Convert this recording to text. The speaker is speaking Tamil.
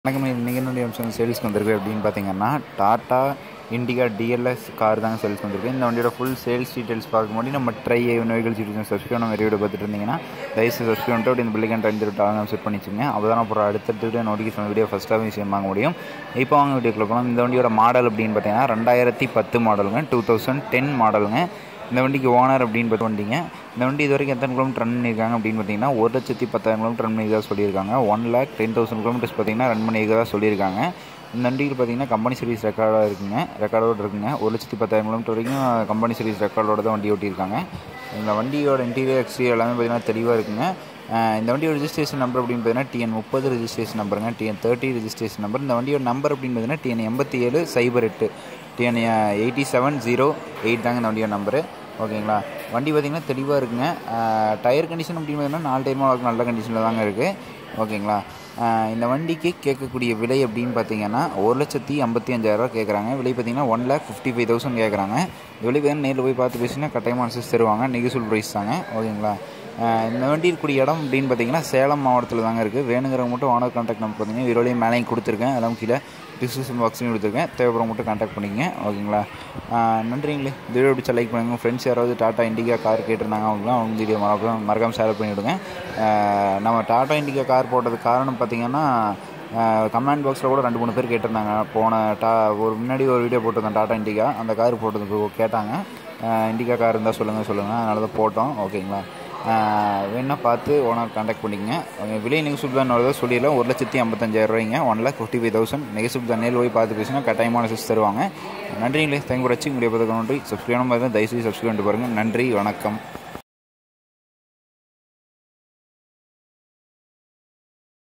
வணக்கம் இன்றைக்கி என்னுடைய அம்சம் சேல்ஸ்க்கு வந்திருக்கு அப்படின்னு பார்த்தீங்கன்னா டாட்டா இண்டிகா டிஎல்எஸ் கார் தாங்க சேல்ஸ் வந்திருக்கு இந்த வண்டியோட ஃபுல் சேல்ஸ் டீட்டெயில்ஸ் பார்க்க முன்னாடி நம்ம ட்ரை வெஹிக்கல் சீட்டீஸ் சப்ஸ்கிரைப் நம்ம வீடியோ பார்த்துட்டு இருந்தீங்கன்னா தயவுசெய்து சப்ஸ்கிரைப் பண்ணிட்டு அப்படி இந்த பில்லிகன் ட்ரெயின் டாங்க செட் பண்ணி வச்சுங்க அப்போ தான் அப்புறம் அடுத்தடுத்து நோட்டிஃபிகேஷன் வீடியோ ஃபஸ்ட்டாக விஷயம் வாங்க முடியும் இப்போ வாங்க வீடியோக்குள்ள போகலாம் இந்த வண்டியோட மாடல் அப்படின்னு பார்த்தீங்கன்னா ரெண்டாயிரத்தி பத்து மாடலுங்க டூ தௌசண்ட் டென் மாடலுங்க இந்த வண்டிக்கு ஓனர் அப்படின்னு பார்த்து வண்டிங்க இந்த வண்டி இது வரைக்கும் எத்தனை கிலோமீட்டர் ரன் பண்ணியிருக்காங்க அப்படின்னு பார்த்தீங்கன்னா ஒரு லட்சத்தி பத்தாயிரம் கிலோமீட்டர் ரன் பண்ணியிருக்கா சொல்லியிருக்காங்க one lakh ten thousand kilometres பார்த்தீங்கன்னா ரன் பண்ணியிருக்கா சொல்லியிருக்காங்க இந்த வண்டிக்கு பார்த்தீங்கன்னா கம்பெனி சர்வீஸ் ரெக்கார்டாக இருக்குங்க ரெக்கார்டோடு இருக்குங்க ஒரு லட்சத்தி பத்தாயிரம் கிலோமீட்டர் வரைக்கும் கம்பெனி சர்வீஸ் ரெக்கார்டோட தான் வண்டி ஓட்டியிருக்காங்க இந்த வண்டியோட இன்டீரியர் எக்ஸ்டீரியர் எல்லாமே பார்த்தீங்கன்னா தெளிவாக இருக்குங்க அஹ் இந்த வண்டியோட ரிஜிஸ்ட்ரேஷன் நம்பர் அப்படின்னு பார்த்தீங்கன்னா டிஎன் முப்பது ரிஜிஸ்ட்ரேஷன் நம்பருங்க டிஎன் தேர்ட்டி ரிஜிஸ்ட்ரேஷன் நம்பர் இந்த வண்டியோட நம்பர் அப்படின்னு பார்த்தீங்கன்னா டிஎன் எண்பத்தி ஏழு சைபர் எட்டு TN eighty seven zero eight தாங்க இந்த வண்டியோட நம்பரு ஓகேங்களா வண்டி பார்த்திங்கன்னா தெளிவாக இருக்குங்க டயர் கண்டிஷன் அப்படின்னு பார்த்தீங்கன்னா நாலு டைமாக அளவுக்கு நல்ல கண்டிஷனில் தாங்க இருக்குது ஓகேங்களா ஆஹ் இந்த வண்டிக்கு கேட்கக்கூடிய விலை அப்படின்னு பார்த்தீங்கன்னா ஒரு லட்சத்தி ஐம்பத்தி அஞ்சாயிரரூவா கேட்குறாங்க விலை பார்த்தீங்கன்னா one lakh fifty five thousand கேட்குறாங்க விலை பார்த்தீங்கன்னா நேரில் போய் பார்த்து பேசினா கட்டாயமாக அனுசரிச்சு தருவாங்க நெகிசூல் ப்ரைஸ் தாங்க ஓகேங்களா ஆஹ் இந்த வண்டி இருக்கக்கூடிய இடம் அப்படின்னு பார்த்தீங்கன்னா சேலம் மாவட்டத்தில் தாங்க இருக்குது வேணுங்கிறவங்க மட்டும் ஓனர் கான்டாக்ட் நம்பர் பார்த்தீங்கன்னா வீரோடையும் மேலேயும் கொடுத்துருக்கேன் அதெல்லாம் கீழே டிஸ்கிரிப்ஷன் பாக்ஸ்லையும் கொடுத்துருக்கேன் தேவைப்படுற மட்டும் கான்டாக்ட் பண்ணிங்க ஓகேங்களா ஆஹ் நன்றிங்களே இந்த வீடியோ பிடிச்சா லைக் பண்ணுங்க ஃப்ரெண்ட்ஸ் யாராவது டாட்டா இண்டிகா கார் கேட்டிருந்தாங்க அவங்களாம் அவங்க வீடியோ மறக்காம மறக்காமல் ஷேர் பண்ணிவிடுங்க ஆஹ் நம்ம டாட்டா இண்டிகா கார் போட்டதுக்கு காரணம் பார்த்தீங்கன்னா கமெண்ட் பாக்ஸில் கூட ரெண்டு மூணு பேர் கேட்டிருந்தாங்க போன டா ஒரு முன்னாடி ஒரு வீடியோ போட்டிருந்தேன் டாட்டா இண்டிகா அந்த கார் போட்டதுக்கு கேட்டாங்க ஆஹ் இண்டிகா கார் இருந்தால் சொல்லுங்கள் சொல்லுங்கள் அதனால தான் போட்டோம் ஓகேங்களா வேணா பார்த்து ஓனர் கான்டாக்ட் பண்ணிக்கங்க அவங்க விலை நெகசிவ் தான் சொல்லிடலாம் ஒரு லட்சத்தி ஐம்பத்தஞ்சாயிரம் ரூபாய்ங்க one lakh fifty five thousand நெகசிவ் தான் நேரில் போய் பார்த்து பேசினா கட்டாயமான சிஸ் தருவாங்க நன்றிங்களே தேங்க் ஃபார் வாட்சிங் வீடியோ பார்த்து நன்றி சப்ஸ்கிரைப் மாதிரி தான் தயவுசெய்து சப்ஸ்கிரைப் பண்ணிட்டு பாருங்கள் நன்றி வணக்கம்